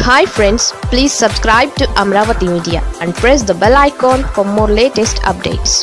hi friends please subscribe to Amaravati media and press the bell icon for more latest updates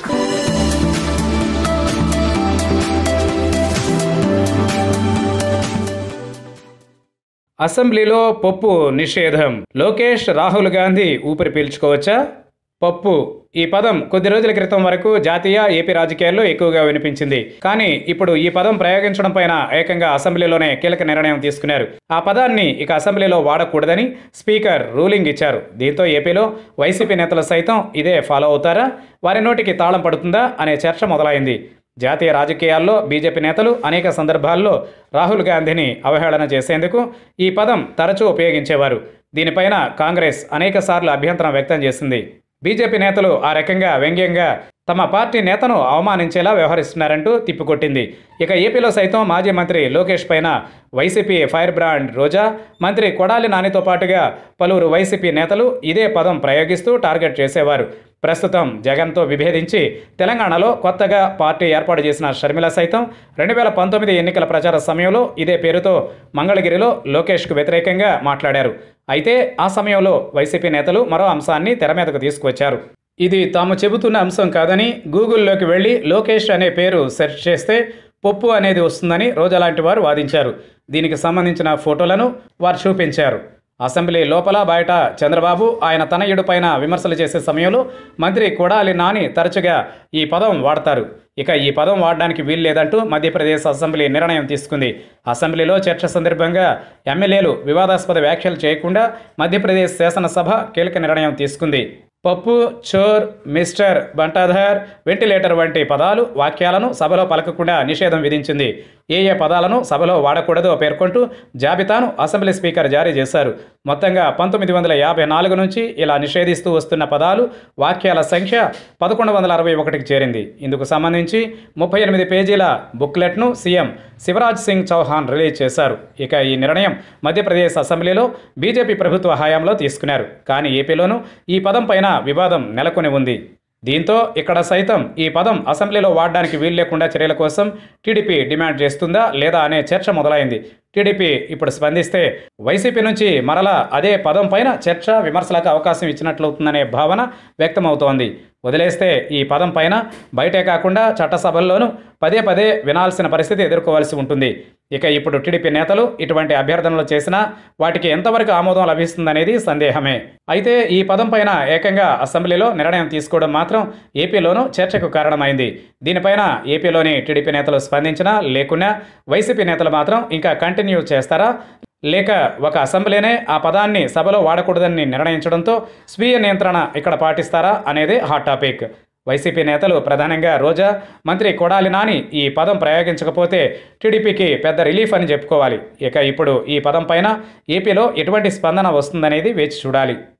అసెంబ్లీలో పప్పు నిషేధం లోకేష్ రాహుల్ గాంధీ ఊపిరి పీల్చుకోవచ్చా పప్పు ఈ పదం కొద్ది రోజుల క్రితం వరకు జాతీయ ఏపీ రాజకీయాల్లో ఎక్కువగా వినిపించింది కానీ ఇప్పుడు ఈ పదం ప్రయోగించడం పైన ఏకంగా అసెంబ్లీలోనే కీలక నిర్ణయం తీసుకున్నారు ఆ పదాన్ని ఇక అసెంబ్లీలో వాడకూడదని స్పీకర్ రూలింగ్ ఇచ్చారు దీంతో ఏపీలో వైసీపీ నేతలు సైతం ఇదే ఫాలో అవుతారా వారి నోటికి తాళం పడుతుందా అనే చర్చ మొదలైంది జాతీయ రాజకీయాల్లో బీజేపీ నేతలు అనేక సందర్భాల్లో రాహుల్ గాంధీని అవహేళన చేసేందుకు ఈ పదం తరచూ ఉపయోగించేవారు దీనిపైన కాంగ్రెస్ అనేక అభ్యంతరం వ్యక్తం చేసింది బీజేపీ నేతలు ఆ రకంగా వ్యంగ్యంగా తమ పార్టీ నేతను అవమానించేలా వ్యవహరిస్తున్నారంటూ తిప్పికొట్టింది ఇక ఏపీలో సైతం మాజీ మంత్రి లోకేష్ పైన వైసీపీ ఫైర్ బ్రాండ్ రోజా మంత్రి కొడాలి నానితో పాటుగా పలువురు వైసీపీ నేతలు ఇదే పదం ప్రయోగిస్తూ టార్గెట్ చేసేవారు ప్రస్తుతం జగన్తో విభేదించి తెలంగాణలో కొత్తగా పార్టీ ఏర్పాటు చేసిన షర్మిల సైతం రెండు వేల పంతొమ్మిది ఎన్నికల ప్రచార సమయంలో ఇదే పేరుతో మంగళగిరిలో లోకేష్కు వ్యతిరేకంగా మాట్లాడారు అయితే ఆ సమయంలో వైసీపీ నేతలు మరో అంశాన్ని తెర మీదకు తీసుకువచ్చారు ఇది తాము చెబుతున్న అంశం కాదని గూగుల్లోకి వెళ్ళి లోకేష్ అనే పేరు సెర్చ్ చేస్తే పప్పు అనేది వస్తుందని రోజా లాంటి వారు వాదించారు దీనికి సంబంధించిన ఫోటోలను వారు చూపించారు అసెంబ్లీ లోపల బయట చంద్రబాబు ఆయన తనయుడు పైన విమర్శలు చేసే సమయంలో మంత్రి కొడాలి నాని తరచుగా ఈ పదం వాడతారు ఇక ఈ పదం వాడడానికి వీలు లేదంటూ మధ్యప్రదేశ్ అసెంబ్లీ నిర్ణయం తీసుకుంది అసెంబ్లీలో చర్చ సందర్భంగా ఎమ్మెల్యేలు వివాదాస్పద వ్యాఖ్యలు చేయకుండా మధ్యప్రదేశ్ శాసనసభ కీలక నిర్ణయం తీసుకుంది పప్పు చోర్ మిస్టర్ బంటాధర్ వెంటిలేటర్ వంటి పదాలు వాక్యాలను సభలో పలకకుండా నిషేధం విధించింది ఏ ఏ పదాలను సభలో వాడకూడదో పేర్కొంటూ జాబితాను అసెంబ్లీ స్పీకర్ జారీ చేశారు మొత్తంగా పంతొమ్మిది వందల యాభై నాలుగు నుంచి ఇలా నిషేధిస్తూ వస్తున్న పదాలు వాక్యాల సంఖ్య పదకొండు వందల అరవై ఒకటికి చేరింది ఇందుకు సంబంధించి ముప్పై ఎనిమిది పేజీల బుక్లెట్ను సీఎం శివరాజ్ సింగ్ చౌహాన్ రిలీజ్ చేశారు ఇక ఈ నిర్ణయం మధ్యప్రదేశ్ అసెంబ్లీలో బీజేపీ ప్రభుత్వ హయాంలో తీసుకున్నారు కానీ ఏపీలోనూ ఈ పదం పైన వివాదం నెలకొని ఉంది దీంతో ఇక్కడ సైతం ఈ పదం అసెంబ్లీలో వాడడానికి వీలు లేకుండా చర్యల కోసం టీడీపీ డిమాండ్ చేస్తుందా లేదా అనే చర్చ మొదలైంది టీడీపీ ఇప్పుడు స్పందిస్తే వైసీపీ నుంచి మరలా అదే పదం పైన చర్చ విమర్శలకు అవకాశం ఇచ్చినట్లవుతుందనే భావన వ్యక్తమవుతోంది వదిలేస్తే ఈ పదం పైన బయటే కాకుండా చట్టసభల్లోనూ పదే పదే వినాల్సిన పరిస్థితి ఎదుర్కోవాల్సి ఉంటుంది ఇక ఇప్పుడు టీడీపీ నేతలు ఇటువంటి అభ్యర్థనలు చేసినా వాటికి ఎంతవరకు ఆమోదం లభిస్తుందనేది సందేహమే అయితే ఈ పదం పైన ఏకంగా అసెంబ్లీలో నిర్ణయం తీసుకోవడం మాత్రం ఏపీలోనూ చర్చకు కారణమైంది దీనిపైన ఏపీలోని టీడీపీ నేతలు స్పందించినా లేకున్నా వైసీపీ నేతలు మాత్రం ఇంకా కంటిన్యూ చేస్తారా లేక ఒక అసెంబ్లీనే ఆ పదాన్ని సభలో వాడకూడదని నిర్ణయించడంతో స్వీయ నియంత్రణ ఇక్కడ పాటిస్తారా అనేది హాట్ టాపిక్ వైసీపీ నేతలు ప్రధానంగా రోజా మంత్రి కొడాలి నాని ఈ పదం ప్రయోగించకపోతే టీడీపీకి పెద్ద రిలీఫ్ అని చెప్పుకోవాలి ఇక ఇప్పుడు ఈ పదం పైన ఏపీలో ఎటువంటి స్పందన వస్తుందనేది వేచి చూడాలి